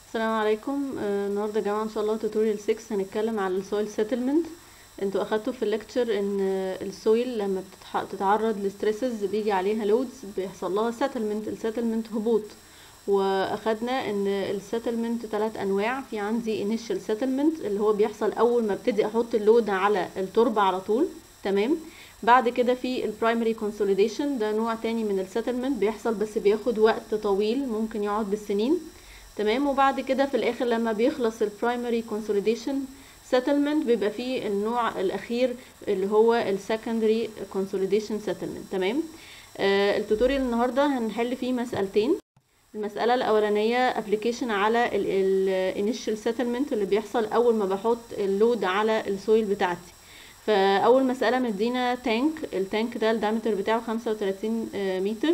السلام عليكم آه، النهارده يا جماعه ان شاء الله توتوريال 6 هنتكلم على السويل سيتلمنت انتوا اخدتوا في الليكتشر ان آه، السويل لما بتتح- بتتعرض لستريسز بيجي عليها لودز بيحصل لها سيتلمنت السيتلمنت هبوط واخدنا ان السيتلمنت ثلاث انواع في عندي انيشال سيتلمنت اللي هو بيحصل اول ما ابتدي احط اللود على التربه على طول تمام بعد كده في البرايمري كونسوليديشن ده نوع تاني من السيتلمنت بيحصل بس بياخد وقت طويل ممكن يقعد بالسنين تمام وبعد كده في الاخر لما بيخلص البرايمري كونسوليديشن سيتلمنت بيبقى فيه النوع الاخير اللي هو السكندري كونسوليديشن سيتلمنت تمام آه التوتوريال النهارده هنحل فيه مسألتين المسألة الأولانية ابلكيشن على الانيشال سيتلمنت اللي بيحصل أول ما بحط اللود على السويل بتاعتي فأول مسألة مدينا تانك التانك ده الدايمتر بتاعه 35 آه، متر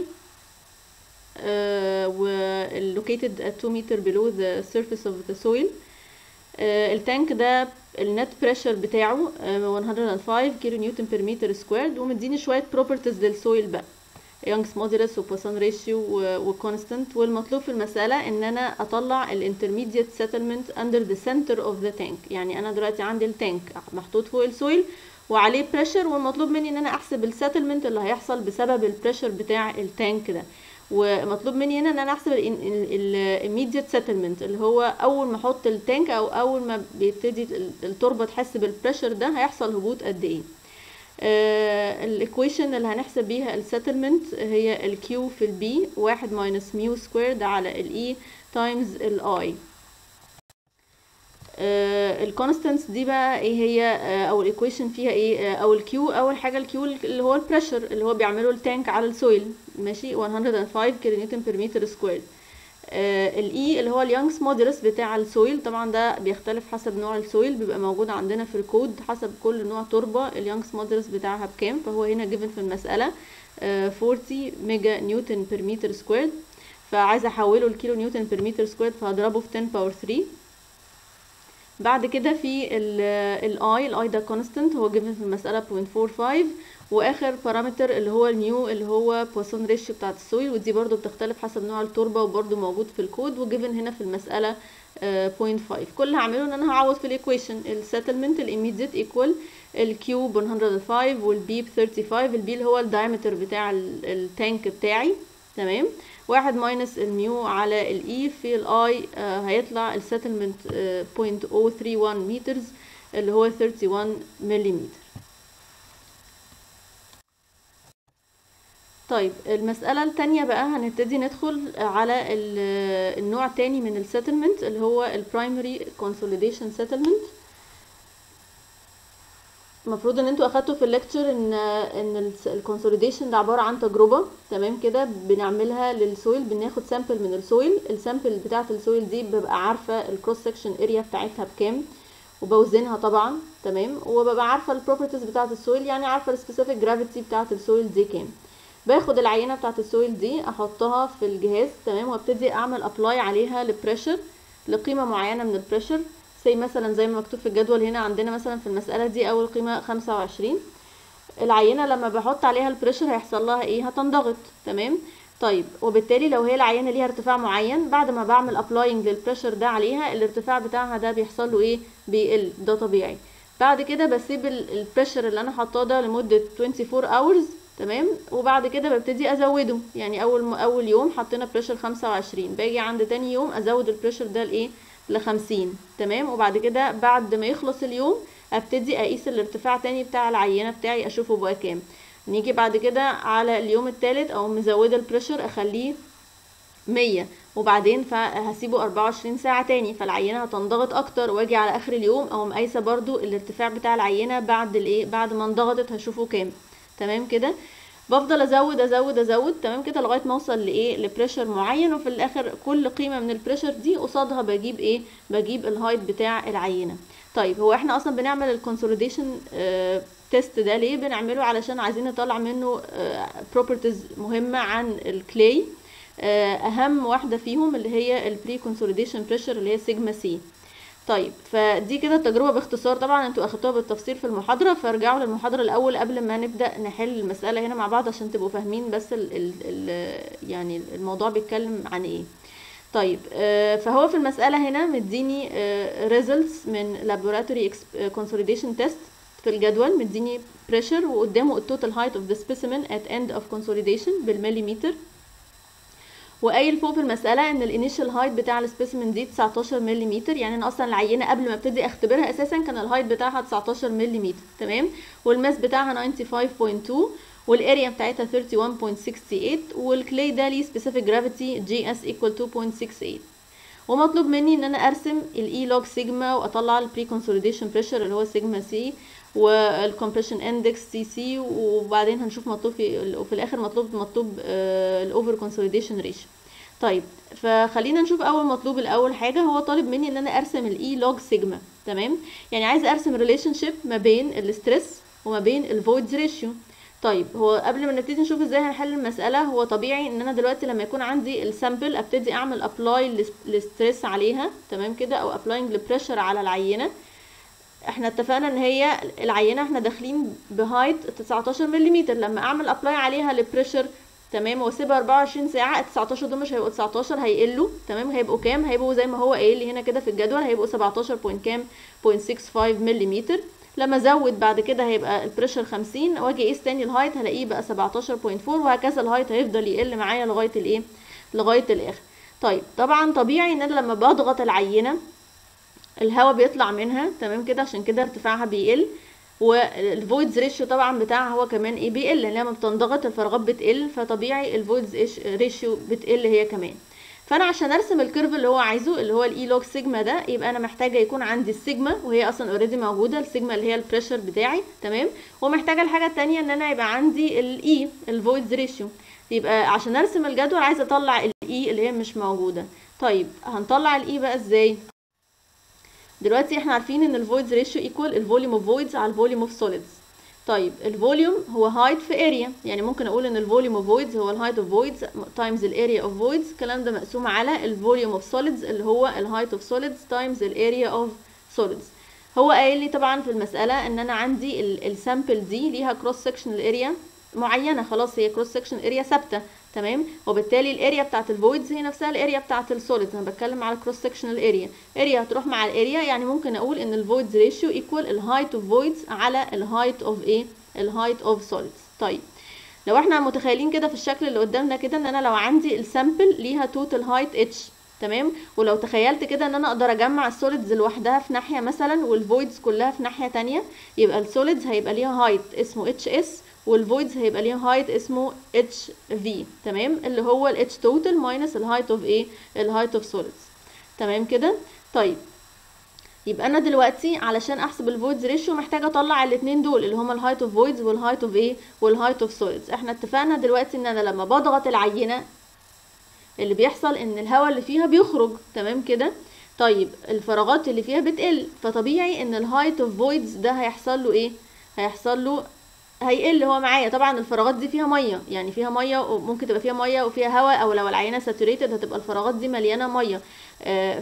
uh, were located at 2 meter below the surface of the soil uh, التانك ده النت بريشر بتاعه uh, 105 كيلو نيوتن بير متر سكويرد ومديني شويه بروبرتيز للسويل بقى يونجز مودولس وبوسون ريشيو وكونستانت والمطلوب في المسألة ان انا اطلع الانترميديت سيتلمنت اندر ذا سنتر اوف ذا تانك يعني انا دلوقتي عندي التانك محطوط فوق السويل وعليه بريشر والمطلوب مني ان انا احسب السيتلمنت اللي هيحصل بسبب البريشر بتاع التانك ده ومطلوب مني هنا ان انا احسب الاميديت سيتلمنت اللي هو اول ما احط التانك او اول ما بيبتدي التربه تحس بالبريشر ده هيحصل هبوط قد ايه الايكويشن اللي هنحسب بيها السيتلمنت هي الكيو في البي واحد ماينس ميو سكويرد على الاي تايمز الاي الكونستانتس دي بقى ايه هي آه، او الايكويشن فيها ايه آه، او الكيو اول حاجه الكيو اللي هو البريشر اللي هو بيعمله التانك على السويل ماشي 105 كيلو نيوتن بير متر سكوير الاي اللي هو اليونجز مودولس بتاع السويل طبعا ده بيختلف حسب نوع السويل بيبقى موجود عندنا في الكود حسب كل نوع تربه اليونجز مودولس بتاعها بكام فهو هنا جيفن في المساله آه، 40 ميجا نيوتن بير متر سكوير فعايزه احوله لكيلو نيوتن بير متر سكوير فهضربه في 10 باور 3 بعد كده في الاي الاي ده كونستانت هو جيفن في المساله 0.45 واخر بارامتر اللي هو النيو اللي هو بوسون ريشيو بتاعت السويل ودي برضو بتختلف حسب نوع التربه وبرضو موجود في الكود وجيفن هنا في المساله آه، 0.5 كل اللي هعمله ان انا هعوض في الايكويشن السيتلمنت الاميديت ايكوال الكيو ب 105 والبي ب 35 البي اللي هو الدايمتر بتاع ال- التانك بتاعي تمام واحد ماينس الميو على الاي في الاي آه هيطلع السيتلمنت آه 0.031 مترز اللي هو 31 مليمتر طيب المسألة التانية بقى هنبتدي ندخل على ال- النوع تاني من السيتلمنت اللي هو البرايمري كونسوليديشن سيتلمنت المفروض ان انتوا اخدتوا في الليكتشر ان ان الكونسوليديشن ده عباره عن تجربه تمام كده بنعملها للسويل بناخد سامبل من السويل السامبل بتاعه السويل دي ببقى عارفه الكروس سكشن اريا بتاعتها بكام وبوزنها طبعا تمام وببقى عارفه البروبرتيز بتاعه السويل يعني عارفه السبيسيفيك جرافيتي بتاعه السويل دي كام باخد العينه بتاعه السويل دي احطها في الجهاز تمام وابتدي اعمل ابلاي عليها لبريشر لقيمه معينه من البريشر زي مثلا زي ما مكتوب في الجدول هنا عندنا مثلا في المسألة دي أول قيمة خمسة وعشرين العينة لما بحط عليها البريشر هيحصل لها ايه هتنضغط تمام طيب وبالتالي لو هي العينة ليها ارتفاع معين بعد ما بعمل ابلاينج للبريشر ده عليها الارتفاع بتاعها ده بيحصل له ايه بيقل ده طبيعي بعد كده بسيب ال- البريشر اللي انا حاطاه ده لمدة 24 hours تمام وبعد كده ببتدي ازوده يعني اول م... اول يوم حطينا بريشر 25 باجي عند تاني يوم ازود البريشر ده لايه لخمسين تمام وبعد كده بعد ما يخلص اليوم ابتدي اقيس الارتفاع تاني بتاع العينة بتاعي اشوفه بقى كام نيجي بعد كده على اليوم التالت او مزودة البريشر اخليه مية وبعدين فهسيبه 24 ساعة تاني فالعينة هتنضغط اكتر واجي على اخر اليوم او مقايسة برضو الارتفاع بتاع العينة بعد الايه بعد ما انضغطت هشوفه كام تمام كده بفضل ازود ازود ازود تمام كده لغايه ما اوصل لايه لبريشر معين وفي الاخر كل قيمه من البريشر دي قصادها بجيب ايه بجيب الهايت بتاع العينه طيب هو احنا اصلا بنعمل الكونسوليديشن تيست ده ليه بنعمله علشان عايزين نطلع منه بروبرتيز مهمه عن الكلاي اهم واحده فيهم اللي هي البري كونسوليديشن بريشر اللي هي سيجما سي طيب فدي كده التجربة باختصار طبعا انتوا اخدتوها بالتفصيل في المحاضرة فارجعوا للمحاضرة الاول قبل ما نبدأ نحل المسألة هنا مع بعض عشان تبقوا فاهمين بس ال ال ال يعني الموضوع بيتكلم عن ايه طيب آه، فهو في المسألة هنا مديني results من laboratory ex- consolidation test في الجدول مديني pressure وقدامه التوتال height of the specimen at end of consolidation بالمليمتر وقايل فوق في المسألة ان الانيشال هايت بتاع السبيسيمن دي 19 ملم يعني انا اصلا العينة قبل ما ابتدي اختبرها اساسا كان الهايت بتاعها 19 ملم تمام والماس بتاعها 95.2 والاريا بتاعتها 31.68 والكلي ده ليه specific gravity GS equal 2.68 ومطلوب مني ان انا ارسم الاي لوج سيجما واطلع البري كونسوليديشن بريشر اللي هو سيجما سي والكompression اندكس سي سي وبعدين هنشوف مطلوب في وفي الاخر مطلوب مطلوب الاوفر كونسوليديشن ريشيو طيب فخلينا نشوف اول مطلوب الاول حاجه هو طالب مني ان انا ارسم الاي لوج سيجما تمام يعني عايزه ارسم ريليشن شيب ما بين الاستريس وما بين الفويدز ريشيو طيب هو قبل ما نبتدي نشوف ازاي هنحل المسألة هو طبيعي ان انا دلوقتي لما يكون عندي السامبل ابتدي اعمل ابلاي للستريس عليها تمام كده او ابلاينج لبريشر على العينة احنا اتفقنا ان هي العينة احنا داخلين بهايت 19 ملم لما اعمل ابلاي عليها لبريشر تمام واسيبها 24 ساعة ال 19 دول مش هيبقوا 19 هيقلوا تمام هيبقوا كام هيبقوا زي ما هو قايل لي هنا كده في الجدول هيبقوا 17 بوينت كام 0.65 ملم لما ازود بعد كده هيبقى البريشر 50 واجي اقيس تاني الهايت هلاقيه بقى 17.4 وهكذا الهايت هيفضل يقل معايا لغايه الايه لغايه الاخر طيب طبعا طبيعي ان انا لما بضغط العينه الهواء بيطلع منها تمام كده عشان كده ارتفاعها بيقل والفويدز ريشيو طبعا بتاعها هو كمان ايه بيقل لان لما بتنضغط الفراغات بتقل فطبيعي الفويدز ريشيو بتقل هي كمان فانا عشان ارسم الكيرف اللي هو عايزه اللي هو الاي لوج سيجما ده يبقى انا محتاجه يكون عندي السيجما وهي اصلا اوريدي موجوده السيجما اللي هي البريشر بتاعي تمام ومحتاجه الحاجه التانية ان انا يبقى عندي الاي الفويدز ريشيو يبقى عشان ارسم الجدول عايزه اطلع الاي اللي هي مش موجوده طيب هنطلع الاي بقى ازاي دلوقتي احنا عارفين ان الفويدز ريشيو ايكوال الفوليوم اوف فويدز على الفوليوم اوف سوليدز طيب الفوليوم هو هايت في اريا يعني ممكن اقول ان الفوليوم اوف فويدز هو الهايت اوف فويدز تايمز الاريا اوف فويدز الكلام ده مقسوم على الفوليوم اوف سوليدز اللي هو الهايت اوف سوليدز تايمز الاريا اوف سوليدز هو قايل لي طبعا في المساله ان انا عندي السامبل دي ليها كروس سكشنال اريا معينه خلاص هي كروس سكشن اريا ثابته تمام وبالتالي الاريا بتاعت الفويدز هي نفسها الاريا بتاعت السوليدز انا بتكلم على كروس سكشنال اريا اريا هتروح مع الاريا يعني ممكن اقول ان الفويدز ريشيو ايكوال الهايت اوف فويدز على الهايت اوف ايه الهايت اوف سوليدز طيب لو احنا متخيلين كده في الشكل اللي قدامنا كده ان انا لو عندي السامبل ليها توتال هايت اتش تمام ولو تخيلت كده ان انا اقدر اجمع السوليدز لوحدها في ناحيه مثلا والفويدز كلها في ناحيه تانية يبقى السوليدز هيبقى ليها هايت اسمه اتش اس والفويدز هيبقى ليها هايت اسمه اتش في تمام اللي هو الاتش توتال ماينس الهايت اوف ايه الهايت اوف سوليدز تمام كده طيب يبقى انا دلوقتي علشان احسب الفويدز ريشيو محتاجه اطلع الاثنين دول اللي هما الهايت اوف فويدز والهايت اوف ايه والهايت اوف سوليدز احنا اتفقنا دلوقتي ان انا لما بضغط العينه اللي بيحصل ان الهواء اللي فيها بيخرج تمام كده طيب الفراغات اللي فيها بتقل فطبيعي ان الهايت اوف فويدز ده هيحصل له ايه هيحصل له هيقل هو معايا طبعا الفراغات دي فيها ميه يعني فيها ميه وممكن تبقى فيها ميه وفيها هواء او لو العينه ساتوريتد هتبقى الفراغات دي مليانه ميه آه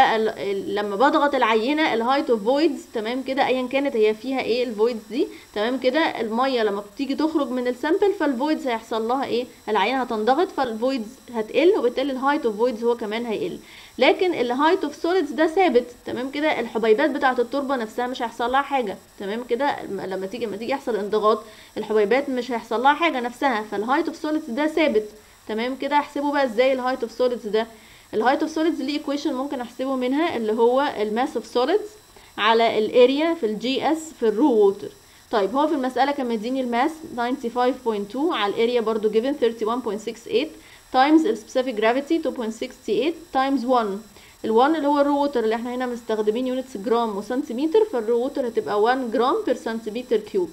فلما بضغط العينه الهايت اوف فويدز تمام كده ايا كانت هي فيها ايه الفويدز دي تمام كده الميه لما بتيجي تخرج من السامبل فالفويدز هيحصل لها ايه العينه هتنضغط فالفويدز هتقل وبالتالي الهايت اوف فويدز هو كمان هيقل لكن الهايت اوف سوليدز ده ثابت تمام كده الحبيبات بتاعه التربه نفسها مش هيحصل لها حاجه تمام كده لما تيجي لما تيجي يحصل انضغاط الحبيبات مش هيحصل لها حاجه نفسها فالهايت اوف سوليدز ده ثابت تمام كده احسبه بقى ازاي الهايت اوف سوليدز ده الهايت اوف سوليدز ليه ايكويشن ممكن احسبه منها اللي هو الماس اوف سوليدز على الاريا في الجي اس في الرو ووتر طيب هو في المسألة كان مديني الماس 95.2 على الاريا برضو given 31.68 times السبيسيفيك جرافيتي 2.68 times 1 ال1 اللي هو الرو ووتر اللي احنا هنا مستخدمين يونتس جرام وسنتيمتر فالرو ووتر هتبقى 1 جرام بير سنتيمتر كيوب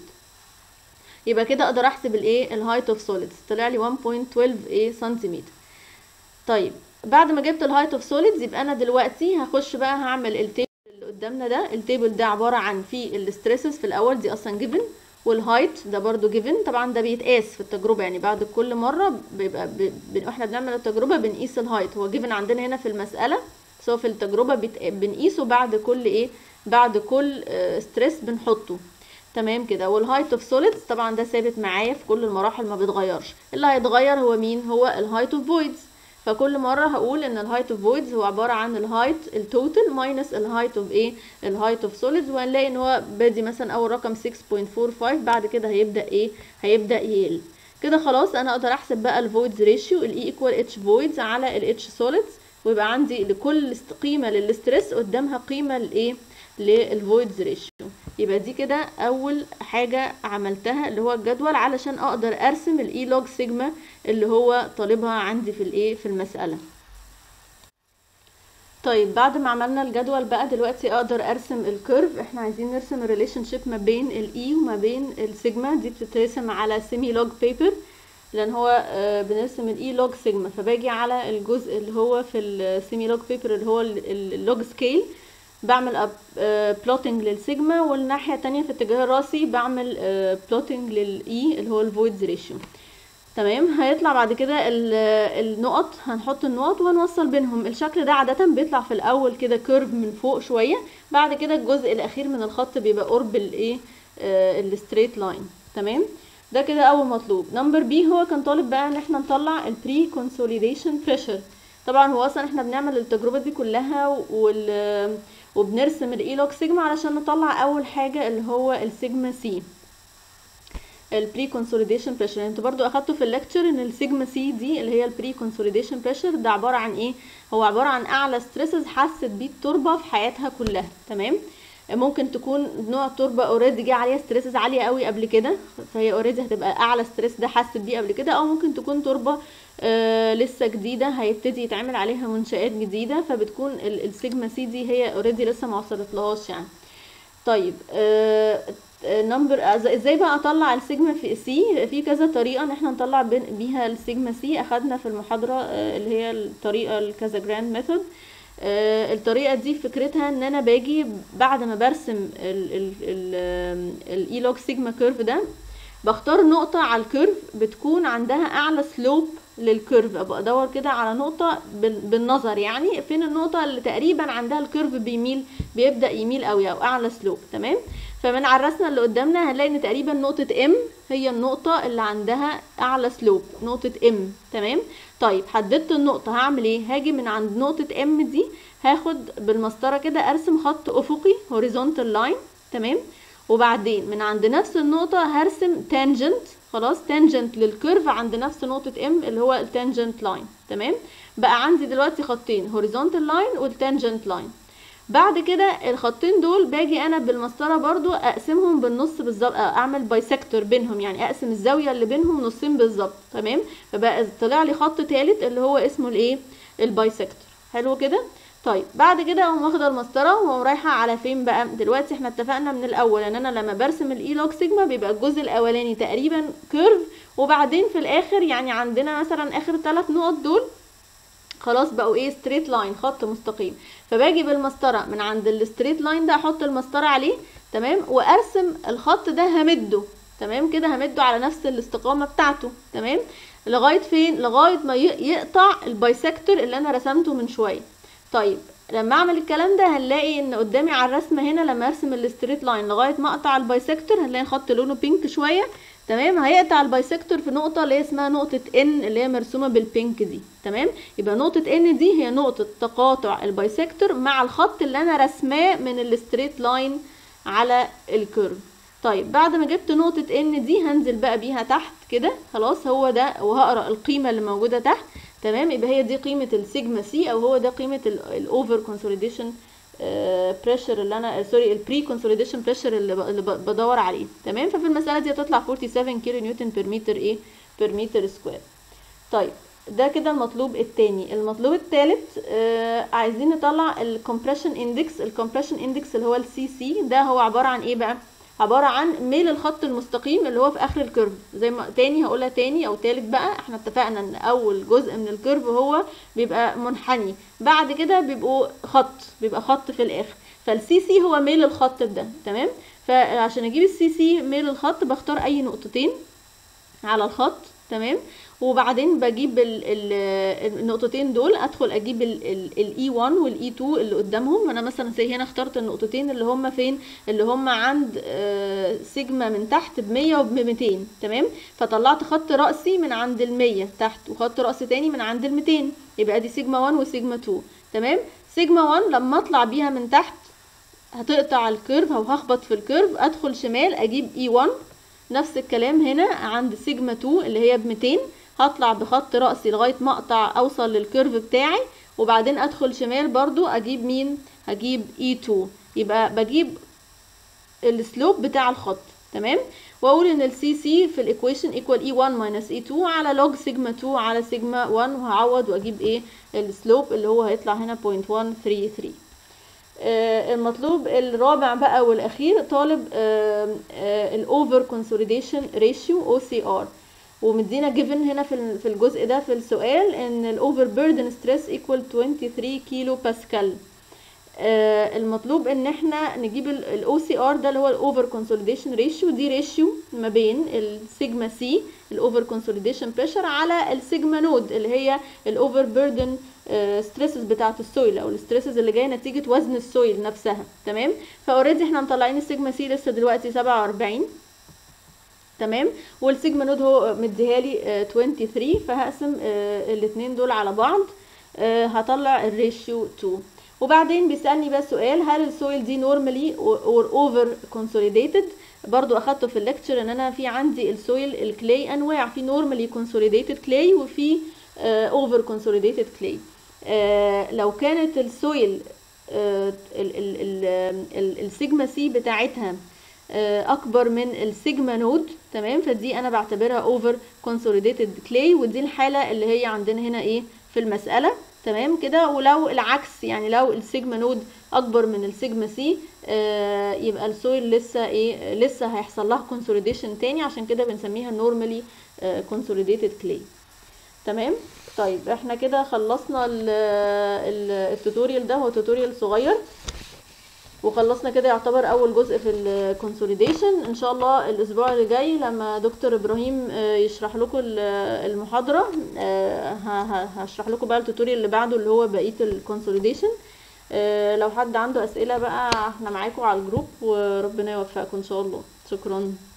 يبقى كده اقدر احسب الايه الهايت اوف سوليدز طلع لي 1.12 ايه سنتيمتر طيب بعد ما جبت الهايت اوف سوليدز يبقى انا دلوقتي هخش بقى هعمل التيبل اللي قدامنا ده التيبل ده عباره عن فيه الستريسز في الاول دي اصلا جيفن والهايت ده برضو جيفن طبعا ده بيتقاس في التجربه يعني بعد كل مره بيبقى ب... احنا بنعمل التجربه بنقيس الهايت هو جيفن عندنا هنا في المساله سو في التجربه بيت... بنقيسه بعد كل ايه بعد كل ستريس بنحطه تمام كده والهايت اوف سوليدز طبعا ده ثابت معايا في كل المراحل ما بيتغيرش اللي هيتغير هو مين هو الهايت اوف فويدز فكل مره هقول ان الهايت اوف فويدز هو عباره عن الهايت التوتال ماينس الهايت اوف ايه الهايت اوف سوليدز وهنلاقي ان هو بادي مثلا اول رقم 6.45 بعد كده هيبدا ايه هيبدا يقل كده خلاص انا اقدر احسب بقى الفويدز ريشيو الاي ايكوال اتش فويدز على الاتش سوليدز ويبقى عندي لكل قيمه للستريس قدامها قيمه لايه للفويدز ريشيو يبقى دي كده اول حاجه عملتها اللي هو الجدول علشان اقدر ارسم الاي لوج سيجما اللي هو طالبها عندي في الايه في المساله طيب بعد ما عملنا الجدول بقى دلوقتي اقدر ارسم الكيرف احنا عايزين نرسم الريليشن شيب ما بين الاي وما بين السيجما دي بتترسم على سيمي لوج بيبر لان هو آه بنرسم الاي لوج سيجما فباجي على الجزء اللي هو في السيمي لوج بيبر اللي هو اللوج سكيل بعمل بلوتنج للسيجما والناحيه التانية في اتجاه راسي بعمل بلوتنج للاي اللي هو الفويدز ريشيو تمام هيطلع بعد كده النقط هنحط النقط ونوصل بينهم الشكل ده عاده بيطلع في الاول كده كيرف من فوق شويه بعد كده الجزء الاخير من الخط بيبقى قرب الايه الستريت لاين تمام ده كده اول مطلوب نمبر بي هو كان طالب بقى ان احنا نطلع البري كونسوليديشن بريشر طبعا هو اصلا احنا بنعمل التجربه دي كلها وال وبنرسم الايلوك سيجما علشان نطلع اول حاجه اللي هو السيجما سي البري كونسوليديشن بريشر انتوا برضو اخدتوا في الليكتشر ان السيجما سي دي اللي هي البري كونسوليديشن بريشر ده عباره عن ايه هو عباره عن اعلى ستريسز حست بيه التربه في حياتها كلها تمام ممكن تكون نوع التربه اوريدي جه عليها ستريسز عاليه قوي قبل كده فهي اوريدي هتبقى اعلى ستريس ده حست بيه قبل كده او ممكن تكون تربه آه لسه جديده هيبتدي يتعمل عليها منشات جديده فبتكون السيجما سي دي هي اوريدي لسه ما وصلتلهاش يعني طيب آه نمبر ازاي بقى اطلع السيجما في سي في كذا طريقه ان احنا نطلع بيها السيجما سي اخدنا في المحاضره آه اللي هي الطريقه الكذا جراند ميثود آه الطريقه دي فكرتها ان انا باجي بعد ما برسم الايلوج سيجما كيرف ده بختار نقطه على الكيرف بتكون عندها اعلى سلوب للكيرف ابقى ادور كده على نقطه بالنظر يعني فين النقطه اللي تقريبا عندها الكيرف بيميل بيبدا يميل قوي او اعلى سلوب تمام فمن على الرسمه اللي قدامنا هنلاقي ان تقريبا نقطه ام هي النقطه اللي عندها اعلى سلوب نقطه ام تمام طيب حددت النقطه هعمل ايه هاجي من عند نقطه ام دي هاخد بالمسطره كده ارسم خط افقي هوريزونتال لاين تمام وبعدين من عند نفس النقطه هرسم تانجنت خلاص تانجنت للكيرف عند نفس نقطة ام اللي هو التانجنت لاين تمام بقى عندي دلوقتي خطين هوريزونتال لاين والتانجنت لاين بعد كده الخطين دول باجي انا بالمسطره برضو اقسمهم بالنص بالظبط اعمل بايسكتور بينهم يعني اقسم الزاويه اللي بينهم نصين بالظبط تمام فبقى طلع لي خط ثالث اللي هو اسمه الايه البايسكتور حلو كده طيب بعد كده اقوم واخده المسطره واقوم رايحه على فين بقى دلوقتي احنا اتفقنا من الاول ان انا لما برسم الايلوج سيجما بيبقى الجزء الاولاني تقريبا كيرف وبعدين في الاخر يعني عندنا مثلا اخر ثلاث نقط دول خلاص بقوا ايه ستريت لاين خط مستقيم فباجي بالمسطره من عند الستريت لاين ده احط المسطره عليه تمام وارسم الخط ده همده تمام كده همده على نفس الاستقامه بتاعته تمام لغايه فين لغايه ما يقطع البايسكتور اللي انا رسمته من شويه طيب لما اعمل الكلام ده هنلاقي ان قدامي على الرسمه هنا لما ارسم الستريت لاين لغايه ما اقطع البايسكتور هنلاقي الخط لونه بينك شويه تمام هيقطع البايسكتور في نقطه اللي هي اسمها نقطه ان اللي هي مرسومه بالبينك دي تمام يبقى نقطه ان دي هي نقطه تقاطع البايسكتور مع الخط اللي انا رسماه من الستريت لاين على الكيرف طيب بعد ما جبت نقطة ان دي هنزل بقى بيها تحت كده خلاص هو ده وهقرا القيمة اللي موجودة تحت تمام يبقى هي دي قيمة السيجما سي او هو ده قيمة الاوفر كونسوليديشن بريشر اللي انا سوري البري كونسوليديشن بريشر اللي, اللي بدور عليه تمام ففي المسألة دي هتطلع 47 كيلو نيوتن بير متر ايه بير متر سكوير طيب ده كده المطلوب التاني المطلوب التالت آه عايزين نطلع الكompression اندكس الكompression اندكس اللي هو السي سي ده هو عبارة عن ايه بقى عبارة عن ميل الخط المستقيم اللي هو في اخر الكيرف زي ما تاني هقولها تاني او تالت بقى احنا اتفقنا ان اول جزء من الكيرف هو بيبقى منحني بعد كده بيبقوا خط بيبقى خط في الاخر فالسي سي هو ميل الخط ده تمام فعشان اجيب السي سي ميل الخط بختار اي نقطتين على الخط تمام وبعدين بجيب ال ال النقطتين دول ادخل اجيب الاي 1 والاي 2 اللي قدامهم انا مثلا زي هنا اخترت النقطتين اللي هم فين اللي هم عند آه، سيجما من تحت ب 100 وب 200 تمام فطلعت خط رأسي من عند ال 100 تحت وخط رأس تاني من عند ال 200 يبقى دي سيجما 1 وسيجما 2 تمام سيجما 1 لما اطلع بيها من تحت هتقطع الكيرف او هخبط في الكيرف ادخل شمال اجيب اي 1 نفس الكلام هنا عند سيجما 2 اللي هي ب 200 هطلع بخط رأسي لغاية ما اقطع اوصل للكيرف بتاعي وبعدين ادخل شمال برضو اجيب مين هجيب اي 2 يبقى بجيب السلوب بتاع الخط تمام واقول ان السي سي في الايكويشن ايكوال اي 1 ماينس اي 2 على لوج سيجما 2 على سيجما 1 وهعوض واجيب ايه السلوب اللي هو هيطلع هنا 0.133 آه، المطلوب الرابع بقى والاخير طالب الاوفر كونسوليديشن ريشيو او سي ار ومدينا جيفن هنا في ال- في الجزء ده في السؤال ان الاوفر بيردن ستريس ايكوال 23 كيلو باسكال آه، المطلوب ان احنا نجيب الاو سي ار ده اللي هو الاوفر كونسوليديشن ريشيو دي ريشيو ما بين السيجما سي الاوفر كونسوليديشن بريشر على السيجما نود اللي هي الاوفر بيردن ستريسز بتاعه السويل او الستريسز اللي جايه نتيجه وزن السويل نفسها تمام فاوريدي احنا مطلعين السيجما سي لسه دلوقتي 47 تمام والسيجما نود هو مديهالي آه، 23 فهقسم آه، الاتنين دول على بعض آه، هطلع الريشيو 2 وبعدين بيسألني بقى سؤال هل السويل دي نورمالي اور اوفر كونسوليديتد برضو اخدته في الليكتشر ان انا في عندي السويل الكلاي انواع في نورمالي كونسوليديتد كلاي وفي اوفر كونسوليديتد كلاي لو كانت السويل آه، ال- ال- ال- ال- السيجما سي بتاعتها آه، اكبر من السيجما نود تمام فدي انا بعتبرها اوفر كونسوليديتد كلاي ودي الحاله اللي هي عندنا هنا ايه في المساله تمام كده ولو العكس يعني لو السيجما نود اكبر من السيجما سي آه يبقى السويل لسه ايه لسه هيحصل لها كونسوليديشن تاني عشان كده بنسميها نورمالي كونسوليديتد كلاي تمام طيب احنا كده خلصنا ال- ال- التوتوريال ده هو توتوريال صغير وخلصنا كده يعتبر اول جزء في الكونسوليديشن ان شاء الله الاسبوع اللي جاي لما دكتور ابراهيم آه، يشرح لكم ال- المحاضره آه، ه- ه- هشرح لكم بقى التوتوريال اللي بعده اللي هو بقيه الكونسوليديشن لو حد عنده اسئله بقى احنا معاكم على الجروب وربنا يوفقكم ان شاء الله شكرا